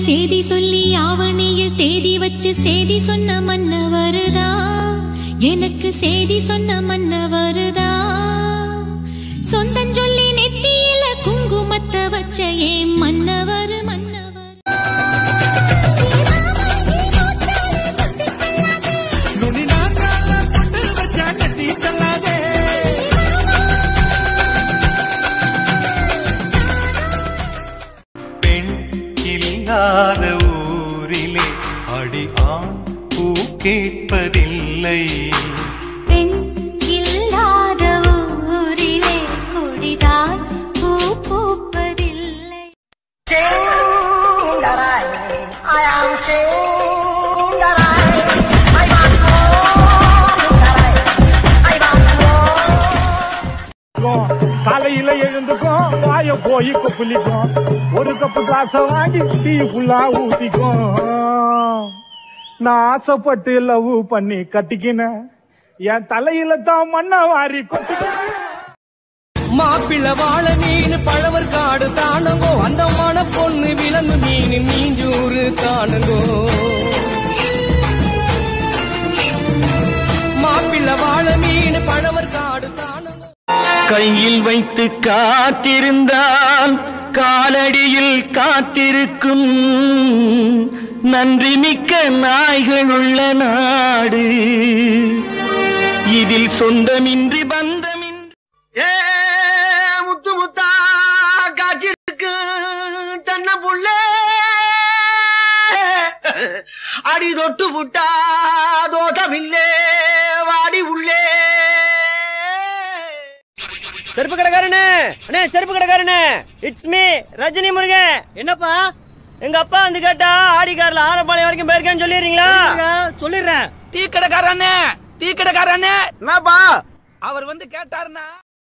செய்தி சொல்லி ஆவணியில் தேதி வச்சு செய்தி சொன்ன மன்னவருதா எனக்கு செய்தி சொன்ன மன்னவருதா சொந்தம் சொல்லி நெத்தியில குங்குமத்தை வச்ச ஏன் மன்னவர் மன்னவர் நுனி நாங்கால பொட்டு வச்சா கட்டி தள்ளாதே பெண் இல்லாத ஊரிலே அடி ஆண் பூ கேட்பதில்லை பெண் இல்லாத ஊரிலே கொடிதான் பூ பூப்பதில்லை Singgarai, I am Singgarai. I want more, Singgarai. I want more. காலையில எழுந்துக்கும் வாய போய் கொப்பளிக்கும் ஒரு கப்பு காசை வாங்கி டீ ஃபுல்லா ஊத்திக்கும் நான் ஆசைப்பட்டு லவ் பண்ணி கட்டிக்கினேன் என் தலையில தான் மண்ணை வாரி கொட்டிக்கினேன் மாப்பிள்ள வாழ மீன் பழவர் காடு தானுங்கோ அந்த மன பொண்ணு விலங்கு மீன் மீஞ்சூறு காணுங்கோ மாப்பிள்ள வாழ மீன் பழவர் காடு தானுங்கோ கையில் வைத்து காத்திருந்தால் காலடியில் காத்திருக்கும் நன்றி மிக்க நாய்கள் உள்ள நாடு இதில் சொந்தமின்றி பந்தமின்றி ஏ முத்து முத்தா காட்டிருக்கு தன்ன புள்ள அடி தொட்டு புட்டா தோட்டமில்லே வாடி உள்ளே செருப்பு கடைக்காரனே அண்ணே செருப்பு கடைக்காரனே இட்ஸ் மீ ரஜினி முருகன் என்னப்பா எங்க அப்பா வந்து கேட்டா ஆடி கார்ல ஆரப்பாளையம் வரைக்கும் போயிருக்கேன்னு சொல்லிடுறீங்களா சொல்லிடுறேன் டீ கடைக்காரண்ணே டீ கடைக்காரண்ணே என்னப்பா அவர் வந்து கேட்டாருன்னா